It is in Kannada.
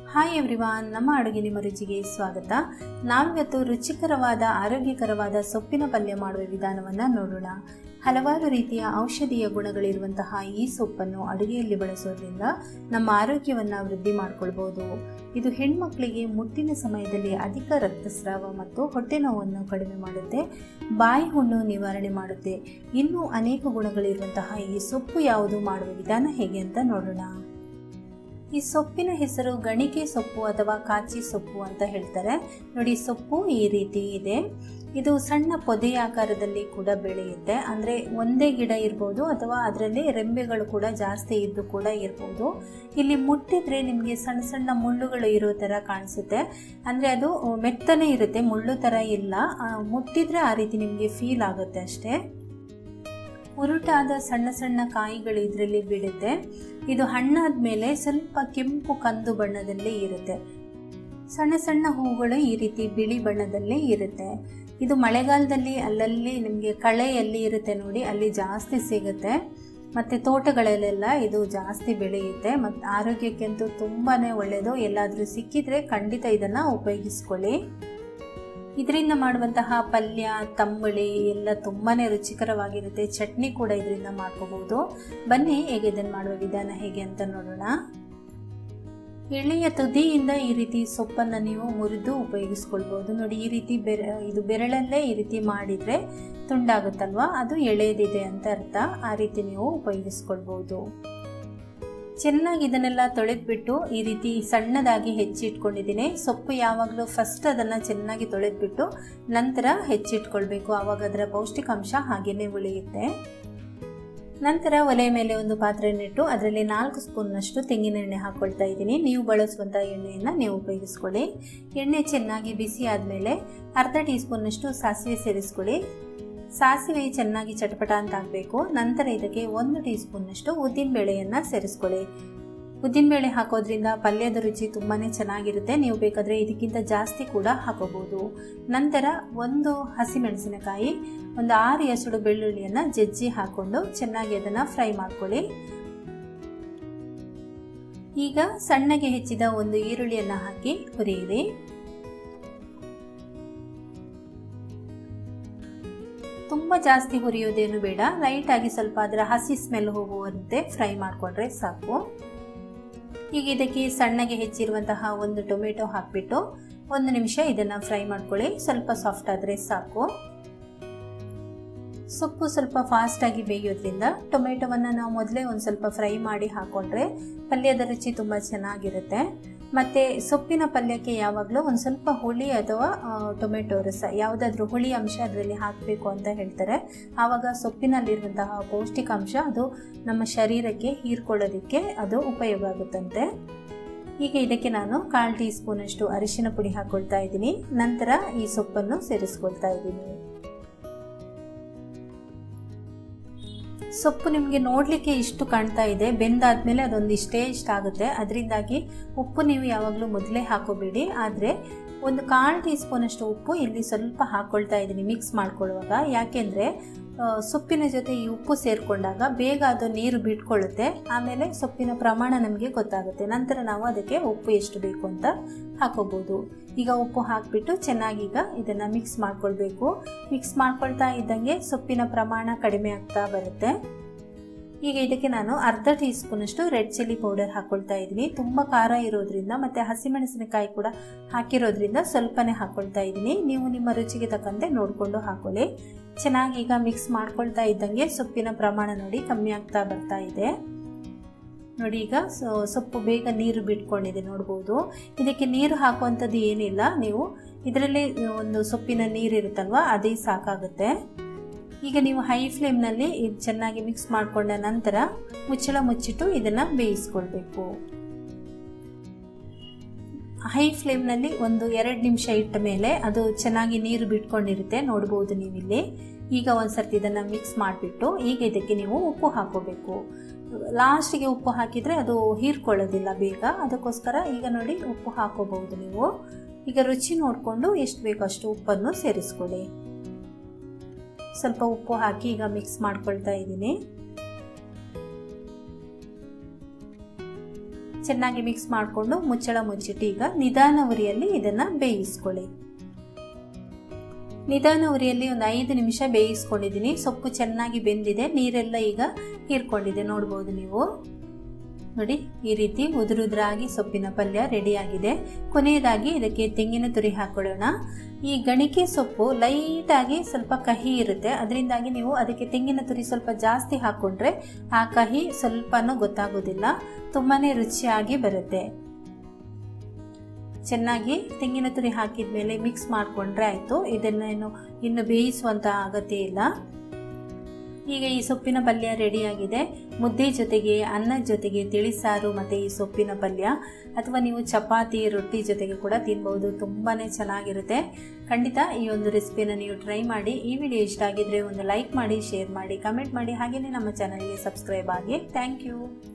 ಹಾಯ್ ಎವ್ರಿವಾನ್ ನಮ್ಮ ಅಡುಗೆ ನಿಮ್ಮ ರುಚಿಗೆ ಸ್ವಾಗತ ನಾವಿವತ್ತು ರುಚಿಕರವಾದ ಆರೋಗ್ಯಕರವಾದ ಸೊಪ್ಪಿನ ಪಲ್ಯ ಮಾಡುವ ವಿಧಾನವನ್ನು ನೋಡೋಣ ಹಲವಾರು ರೀತಿಯ ಔಷಧೀಯ ಗುಣಗಳಿರುವಂತಹ ಈ ಸೊಪ್ಪನ್ನು ಅಡುಗೆಯಲ್ಲಿ ಬಳಸೋದ್ರಿಂದ ನಮ್ಮ ಆರೋಗ್ಯವನ್ನು ವೃದ್ಧಿ ಮಾಡಿಕೊಳ್ಬೋದು ಇದು ಹೆಣ್ಮಕ್ಳಿಗೆ ಮುಟ್ಟಿನ ಸಮಯದಲ್ಲಿ ಅಧಿಕ ರಕ್ತಸ್ರಾವ ಮತ್ತು ಹೊಟ್ಟೆ ನೋವನ್ನು ಕಡಿಮೆ ಮಾಡುತ್ತೆ ಬಾಯಿ ಹುಣ್ಣು ನಿವಾರಣೆ ಮಾಡುತ್ತೆ ಇನ್ನೂ ಅನೇಕ ಗುಣಗಳಿರುವಂತಹ ಈ ಸೊಪ್ಪು ಯಾವುದು ಮಾಡುವ ವಿಧಾನ ಹೇಗೆ ಅಂತ ನೋಡೋಣ ಈ ಸೊಪ್ಪಿನ ಹೆಸರು ಗಣಿಕೆ ಸೊಪ್ಪು ಅಥವಾ ಕಾಚಿ ಸೊಪ್ಪು ಅಂತ ಹೇಳ್ತಾರೆ ನೋಡಿ ಸೊಪ್ಪು ಈ ರೀತಿ ಇದೆ ಇದು ಸಣ್ಣ ಪೊದೆಯ ಆಕಾರದಲ್ಲಿ ಕೂಡ ಬೆಳೆಯುತ್ತೆ ಅಂದರೆ ಒಂದೇ ಗಿಡ ಇರ್ಬೋದು ಅಥವಾ ಅದರಲ್ಲಿ ರೆಂಬೆಗಳು ಕೂಡ ಜಾಸ್ತಿ ಇದ್ದು ಕೂಡ ಇರ್ಬೋದು ಇಲ್ಲಿ ಮುಟ್ಟಿದ್ರೆ ನಿಮಗೆ ಸಣ್ಣ ಸಣ್ಣ ಮುಳ್ಳುಗಳು ಇರೋ ಥರ ಕಾಣಿಸುತ್ತೆ ಅಂದರೆ ಅದು ಮೆತ್ತನೆ ಇರುತ್ತೆ ಮುಳ್ಳು ಥರ ಇಲ್ಲ ಮುಟ್ಟಿದ್ರೆ ಆ ರೀತಿ ನಿಮಗೆ ಫೀಲ್ ಆಗುತ್ತೆ ಅಷ್ಟೇ ಉರುಟಾದ ಸಣ್ಣ ಸಣ್ಣ ಕಾಯಿಗಳು ಇದರಲ್ಲಿ ಬಿಡುತ್ತೆ ಇದು ಹಣ್ಣಾದ ಮೇಲೆ ಸ್ವಲ್ಪ ಕೆಂಪು ಕಂದು ಬಣ್ಣದಲ್ಲಿ ಇರುತ್ತೆ ಸಣ್ಣ ಸಣ್ಣ ಹೂಗಳು ಈ ರೀತಿ ಬಿಳಿ ಬಣ್ಣದಲ್ಲೇ ಇರುತ್ತೆ ಇದು ಮಳೆಗಾಲದಲ್ಲಿ ಅಲ್ಲಲ್ಲಿ ನಿಮಗೆ ಕಳೆ ಎಲ್ಲಿ ಇರುತ್ತೆ ನೋಡಿ ಅಲ್ಲಿ ಜಾಸ್ತಿ ಸಿಗುತ್ತೆ ಮತ್ತು ತೋಟಗಳಲ್ಲೆಲ್ಲ ಇದು ಜಾಸ್ತಿ ಬೆಳೆಯುತ್ತೆ ಮತ್ತು ಆರೋಗ್ಯಕ್ಕಂತೂ ತುಂಬಾ ಒಳ್ಳೆಯದು ಎಲ್ಲಾದರೂ ಸಿಕ್ಕಿದ್ರೆ ಖಂಡಿತ ಇದನ್ನು ಉಪಯೋಗಿಸ್ಕೊಳ್ಳಿ ಇದರಿಂದ ಮಾಡುವಂತಹ ಪಲ್ಯ ತಂಬಳಿ ಎಲ್ಲ ತುಂಬಾ ರುಚಿಕರವಾಗಿರುತ್ತೆ ಚಟ್ನಿ ಕೂಡ ಇದರಿಂದ ಮಾಡ್ಕೋಬಹುದು ಬನ್ನಿ ಹೇಗೆ ಇದನ್ನು ಮಾಡುವ ವಿಧಾನ ಹೇಗೆ ಅಂತ ನೋಡೋಣ ಎಳೆಯ ತುದಿಯಿಂದ ಈ ರೀತಿ ಸೊಪ್ಪನ್ನು ನೀವು ಮುರಿದು ಉಪಯೋಗಿಸ್ಕೊಳ್ಬೋದು ನೋಡಿ ಈ ರೀತಿ ಬೆರ ಇದು ಬೆರಳಲ್ಲೇ ಈ ರೀತಿ ಮಾಡಿದರೆ ತುಂಡಾಗುತ್ತಲ್ವ ಅದು ಎಳೆದಿದೆ ಅಂತ ಅರ್ಥ ಆ ರೀತಿ ನೀವು ಉಪಯೋಗಿಸ್ಕೊಳ್ಬೋದು ಚೆನ್ನಾಗಿ ಇದನ್ನೆಲ್ಲ ತೊಳೆದ್ಬಿಟ್ಟು ಈ ರೀತಿ ಸಣ್ಣದಾಗಿ ಹೆಚ್ಚಿಟ್ಕೊಂಡಿದ್ದೀನಿ ಸೊಪ್ಪು ಯಾವಾಗಲೂ ಫಸ್ಟ್ ಅದನ್ನು ಚೆನ್ನಾಗಿ ತೊಳೆದ್ಬಿಟ್ಟು ನಂತರ ಹೆಚ್ಚಿಟ್ಕೊಳ್ಬೇಕು ಆವಾಗ ಅದರ ಪೌಷ್ಟಿಕಾಂಶ ಹಾಗೇನೆ ಉಳಿಯುತ್ತೆ ನಂತರ ಒಲೆ ಮೇಲೆ ಒಂದು ಪಾತ್ರೆಯನ್ನಿಟ್ಟು ಅದರಲ್ಲಿ ನಾಲ್ಕು ಸ್ಪೂನ್ನಷ್ಟು ತೆಂಗಿನ ಎಣ್ಣೆ ಹಾಕ್ಕೊಳ್ತಾ ಇದ್ದೀನಿ ನೀವು ಬಳಸುವಂಥ ಎಣ್ಣೆಯನ್ನು ನೀವು ಉಪಯೋಗಿಸ್ಕೊಳ್ಳಿ ಎಣ್ಣೆ ಚೆನ್ನಾಗಿ ಬಿಸಿ ಆದಮೇಲೆ ಅರ್ಧ ಟೀ ಸ್ಪೂನ್ನಷ್ಟು ಸಾಸಿವೆ ಸೇರಿಸ್ಕೊಳ್ಳಿ ಸಾಸಿವೆ ಚೆನ್ನಾಗಿ ಚಟಪಟ ಅಂತ ಆಗಬೇಕು ನಂತರ ಇದಕ್ಕೆ ಒಂದು ಟೀ ಸ್ಪೂನ್ನಷ್ಟು ಉದ್ದಿನಬೇಳೆಯನ್ನು ಸೇರಿಸ್ಕೊಳ್ಳಿ ಉದ್ದಿನಬೇಳೆ ಹಾಕೋದ್ರಿಂದ ಪಲ್ಯದ ರುಚಿ ತುಂಬಾ ಚೆನ್ನಾಗಿರುತ್ತೆ ನೀವು ಬೇಕಾದರೆ ಇದಕ್ಕಿಂತ ಜಾಸ್ತಿ ಕೂಡ ಹಾಕೋಬೋದು ನಂತರ ಒಂದು ಹಸಿಮೆಣಸಿನಕಾಯಿ ಒಂದು ಆರು ಎಸಳು ಬೆಳ್ಳುಳ್ಳಿಯನ್ನು ಜಜ್ಜಿ ಹಾಕ್ಕೊಂಡು ಚೆನ್ನಾಗಿ ಅದನ್ನು ಫ್ರೈ ಮಾಡ್ಕೊಳ್ಳಿ ಈಗ ಸಣ್ಣಗೆ ಹೆಚ್ಚಿದ ಒಂದು ಈರುಳ್ಳಿಯನ್ನು ಹಾಕಿ ಹುರಿಯಿರಿ ತುಂಬ ಜಾಸ್ತಿ ಹುರಿಯೋದೇನು ಬೇಡ ಲೈಟಾಗಿ ಸ್ವಲ್ಪ ಅದರ ಹಸಿ ಸ್ಮೆಲ್ ಹೋಗುವಂತೆ ಫ್ರೈ ಮಾಡಿಕೊಂಡ್ರೆ ಸಾಕು ಈಗ ಇದಕ್ಕೆ ಸಣ್ಣಗೆ ಹೆಚ್ಚಿರುವಂತಹ ಒಂದು ಟೊಮೆಟೊ ಹಾಕಿಬಿಟ್ಟು ಒಂದು ನಿಮಿಷ ಇದನ್ನು ಫ್ರೈ ಮಾಡ್ಕೊಳ್ಳಿ ಸ್ವಲ್ಪ ಸಾಫ್ಟ್ ಆದರೆ ಸಾಕು ಸೊಪ್ಪು ಸ್ವಲ್ಪ ಫಾಸ್ಟಾಗಿ ಬೇಯೋದ್ರಿಂದ ಟೊಮೆಟೊವನ್ನು ನಾವು ಮೊದಲೇ ಒಂದು ಸ್ವಲ್ಪ ಫ್ರೈ ಮಾಡಿ ಹಾಕ್ಕೊಂಡ್ರೆ ಪಲ್ಯದ ರುಚಿ ತುಂಬ ಚೆನ್ನಾಗಿರುತ್ತೆ ಮತ್ತು ಸೊಪ್ಪಿನ ಪಲ್ಯಕ್ಕೆ ಯಾವಾಗಲೂ ಒಂದು ಸ್ವಲ್ಪ ಹುಳಿ ಅಥವಾ ಟೊಮೆಟೊ ರಸ ಯಾವುದಾದ್ರೂ ಹುಳಿ ಅಂಶ ಅದರಲ್ಲಿ ಹಾಕಬೇಕು ಅಂತ ಹೇಳ್ತಾರೆ ಆವಾಗ ಸೊಪ್ಪಿನಲ್ಲಿರುವಂತಹ ಪೌಷ್ಟಿಕಾಂಶ ಅದು ನಮ್ಮ ಶರೀರಕ್ಕೆ ಹೀರ್ಕೊಳ್ಳೋದಕ್ಕೆ ಅದು ಉಪಯೋಗ ಆಗುತ್ತಂತೆ ಈಗ ಇದಕ್ಕೆ ನಾನು ಕಾಲು ಟೀ ಸ್ಪೂನಷ್ಟು ಅರಿಶಿನ ಪುಡಿ ಹಾಕ್ಕೊಳ್ತಾ ಇದ್ದೀನಿ ನಂತರ ಈ ಸೊಪ್ಪನ್ನು ಸೇರಿಸ್ಕೊಳ್ತಾ ಇದ್ದೀನಿ ಸೊಪ್ಪು ನಿಮಗೆ ನೋಡಲಿಕ್ಕೆ ಇಷ್ಟು ಕಾಣ್ತಾ ಇದೆ ಬೆಂದಾದ್ಮೇಲೆ ಅದೊಂದು ಇಷ್ಟೇ ಇಷ್ಟ ಆಗುತ್ತೆ ಅದರಿಂದಾಗಿ ಉಪ್ಪು ನೀವು ಯಾವಾಗಲೂ ಮೊದಲೇ ಹಾಕೋಬೇಡಿ ಆದರೆ ಒಂದು ಕಾಲು ಟೀ ಸ್ಪೂನಷ್ಟು ಉಪ್ಪು ಇಲ್ಲಿ ಸ್ವಲ್ಪ ಹಾಕ್ಕೊಳ್ತಾ ಇದ್ದೀನಿ ಮಿಕ್ಸ್ ಮಾಡ್ಕೊಳ್ಳುವಾಗ ಯಾಕೆಂದರೆ ಸೊಪ್ಪಿನ ಜೊತೆ ಈ ಉಪ್ಪು ಸೇರಿಕೊಂಡಾಗ ಬೇಗ ಅದು ನೀರು ಬಿಟ್ಕೊಳ್ಳುತ್ತೆ ಆಮೇಲೆ ಸೊಪ್ಪಿನ ಪ್ರಮಾಣ ನಮಗೆ ಗೊತ್ತಾಗುತ್ತೆ ನಂತರ ನಾವು ಅದಕ್ಕೆ ಉಪ್ಪು ಎಷ್ಟು ಬೇಕು ಅಂತ ಹಾಕೋಬೋದು ಈಗ ಉಪ್ಪು ಹಾಕಿಬಿಟ್ಟು ಚೆನ್ನಾಗಿ ಈಗ ಇದನ್ನು ಮಿಕ್ಸ್ ಮಾಡ್ಕೊಳ್ಬೇಕು ಮಿಕ್ಸ್ ಮಾಡ್ಕೊಳ್ತಾ ಇದ್ದಂಗೆ ಸೊಪ್ಪಿನ ಪ್ರಮಾಣ ಕಡಿಮೆ ಆಗ್ತಾ ಬರುತ್ತೆ ಈಗ ಇದಕ್ಕೆ ನಾನು ಅರ್ಧ ಟೀ ಸ್ಪೂನಷ್ಟು ರೆಡ್ ಚಿಲ್ಲಿ ಪೌಡರ್ ಹಾಕ್ಕೊಳ್ತಾ ಇದ್ದೀನಿ ತುಂಬ ಖಾರ ಇರೋದ್ರಿಂದ ಮತ್ತು ಹಸಿಮೆಣಸಿನಕಾಯಿ ಕೂಡ ಹಾಕಿರೋದ್ರಿಂದ ಸ್ವಲ್ಪನೇ ಹಾಕ್ಕೊಳ್ತಾ ಇದ್ದೀನಿ ನೀವು ನಿಮ್ಮ ರುಚಿಗೆ ತಕ್ಕಂತೆ ನೋಡಿಕೊಂಡು ಹಾಕೊಳ್ಳಿ ಚೆನ್ನಾಗಿ ಈಗ ಮಿಕ್ಸ್ ಮಾಡ್ಕೊಳ್ತಾ ಇದ್ದಂಗೆ ಸೊಪ್ಪಿನ ಪ್ರಮಾಣ ನೋಡಿ ಕಮ್ಮಿ ಆಗ್ತಾ ಬರ್ತಾ ಇದೆ ನೋಡಿ ಈಗ ಸೊಪ್ಪು ಬೇಗ ನೀರು ಬಿಟ್ಕೊಂಡಿದೆ ನೋಡ್ಬೋದು ಇದಕ್ಕೆ ನೀರು ಹಾಕುವಂಥದ್ದು ಏನಿಲ್ಲ ನೀವು ಇದರಲ್ಲಿ ಒಂದು ಸೊಪ್ಪಿನ ನೀರು ಇರುತ್ತಲ್ವ ಅದೇ ಸಾಕಾಗುತ್ತೆ ಈಗ ನೀವು ಹೈ ಫ್ಲೇಮ್ನಲ್ಲಿ ಇದು ಚೆನ್ನಾಗಿ ಮಿಕ್ಸ್ ಮಾಡಿಕೊಂಡ ನಂತರ ಮುಚ್ಚಳ ಮುಚ್ಚಿಟ್ಟು ಇದನ್ನು ಬೇಯಿಸ್ಕೊಳ್ಬೇಕು ಹೈ ಫ್ಲೇಮ್ನಲ್ಲಿ ಒಂದು ಎರಡು ನಿಮಿಷ ಇಟ್ಟ ಮೇಲೆ ಅದು ಚೆನ್ನಾಗಿ ನೀರು ಬಿಟ್ಕೊಂಡಿರುತ್ತೆ ನೋಡ್ಬೋದು ನೀವಿಲ್ಲಿ ಈಗ ಒಂದು ಸರ್ತಿ ಇದನ್ನು ಮಿಕ್ಸ್ ಮಾಡಿಬಿಟ್ಟು ಈಗ ಇದಕ್ಕೆ ನೀವು ಉಪ್ಪು ಹಾಕೋಬೇಕು ಲಾಸ್ಟಿಗೆ ಉಪ್ಪು ಹಾಕಿದರೆ ಅದು ಹೀರ್ಕೊಳ್ಳೋದಿಲ್ಲ ಬೇಗ ಅದಕ್ಕೋಸ್ಕರ ಈಗ ನೋಡಿ ಉಪ್ಪು ಹಾಕೋಬಹುದು ನೀವು ಈಗ ರುಚಿ ನೋಡಿಕೊಂಡು ಎಷ್ಟು ಬೇಕೋ ಅಷ್ಟು ಉಪ್ಪನ್ನು ಸೇರಿಸ್ಕೊಳ್ಳಿ ಸ್ವಲ್ಪ ಉಪ್ಪು ಹಾಕಿ ಈಗ ಮಿಕ್ಸ್ ಮಾಡ್ಕೊಳ್ತಾ ಇದ್ದೀನಿ ಚೆನ್ನಾಗಿ ಮಿಕ್ಸ್ ಮಾಡಿಕೊಂಡು ಮುಚ್ಚಳ ಮುಚ್ಚಿಟ್ಟು ಈಗ ನಿಧಾನ ಉರಿಯಲ್ಲಿ ಇದನ್ನು ಬೇಯಿಸ್ಕೊಳ್ಳಿ ನಿಧಾನ ಉರಿಯಲ್ಲಿ ಒಂದು ಐದು ನಿಮಿಷ ಬೇಯಿಸ್ಕೊಂಡಿದ್ದೀನಿ ಸೊಪ್ಪು ಚೆನ್ನಾಗಿ ಬೆಂದಿದೆ ನೀರೆಲ್ಲ ಈಗ ಹೀರ್ಕೊಂಡಿದೆ ನೋಡ್ಬೋದು ನೀವು ನೋಡಿ ಈ ರೀತಿ ಉದುರುದ್ರಾಗಿ ಸೊಪ್ಪಿನ ಪಲ್ಯ ರೆಡಿಯಾಗಿದೆ ಕೊನೆಯದಾಗಿ ಇದಕ್ಕೆ ತೆಂಗಿನ ತುರಿ ಹಾಕೊಳ್ಳೋಣ ಈ ಗಣಿಕೆ ಸೊಪ್ಪು ಲೈಟಾಗಿ ಸ್ವಲ್ಪ ಕಹಿ ಇರುತ್ತೆ ಅದರಿಂದಾಗಿ ನೀವು ಅದಕ್ಕೆ ತೆಂಗಿನ ತುರಿ ಸ್ವಲ್ಪ ಜಾಸ್ತಿ ಹಾಕ್ಕೊಂಡ್ರೆ ಆ ಕಹಿ ಸ್ವಲ್ಪನೂ ಗೊತ್ತಾಗೋದಿಲ್ಲ ತುಂಬಾ ರುಚಿಯಾಗಿ ಬರುತ್ತೆ ಚೆನ್ನಾಗಿ ತೆಂಗಿನ ತುರಿ ಹಾಕಿದ ಮೇಲೆ ಮಿಕ್ಸ್ ಮಾಡಿಕೊಂಡ್ರೆ ಆಯಿತು ಇದನ್ನೇನು ಇನ್ನು ಬೇಯಿಸುವಂಥ ಅಗತ್ಯ ಇಲ್ಲ ಈಗ ಈ ಸೊಪ್ಪಿನ ಪಲ್ಯ ರೆಡಿಯಾಗಿದೆ ಮುದ್ದೆ ಜೊತೆಗೆ ಅನ್ನದ ಜೊತೆಗೆ ತಿಳಿಸಾರು ಮತ್ತು ಈ ಸೊಪ್ಪಿನ ಪಲ್ಯ ಅಥವಾ ನೀವು ಚಪಾತಿ ರೊಟ್ಟಿ ಜೊತೆಗೆ ಕೂಡ ತಿನ್ಬೋದು ತುಂಬಾ ಚೆನ್ನಾಗಿರುತ್ತೆ ಖಂಡಿತ ಈ ಒಂದು ರೆಸಿಪಿನ ನೀವು ಟ್ರೈ ಮಾಡಿ ಈ ವಿಡಿಯೋ ಇಷ್ಟ ಆಗಿದ್ರೆ ಒಂದು ಲೈಕ್ ಮಾಡಿ ಶೇರ್ ಮಾಡಿ ಕಮೆಂಟ್ ಮಾಡಿ ಹಾಗೆಯೇ ನಮ್ಮ ಚಾನಲ್ಗೆ ಸಬ್ಸ್ಕ್ರೈಬ್ ಆಗಿ ಥ್ಯಾಂಕ್ ಯು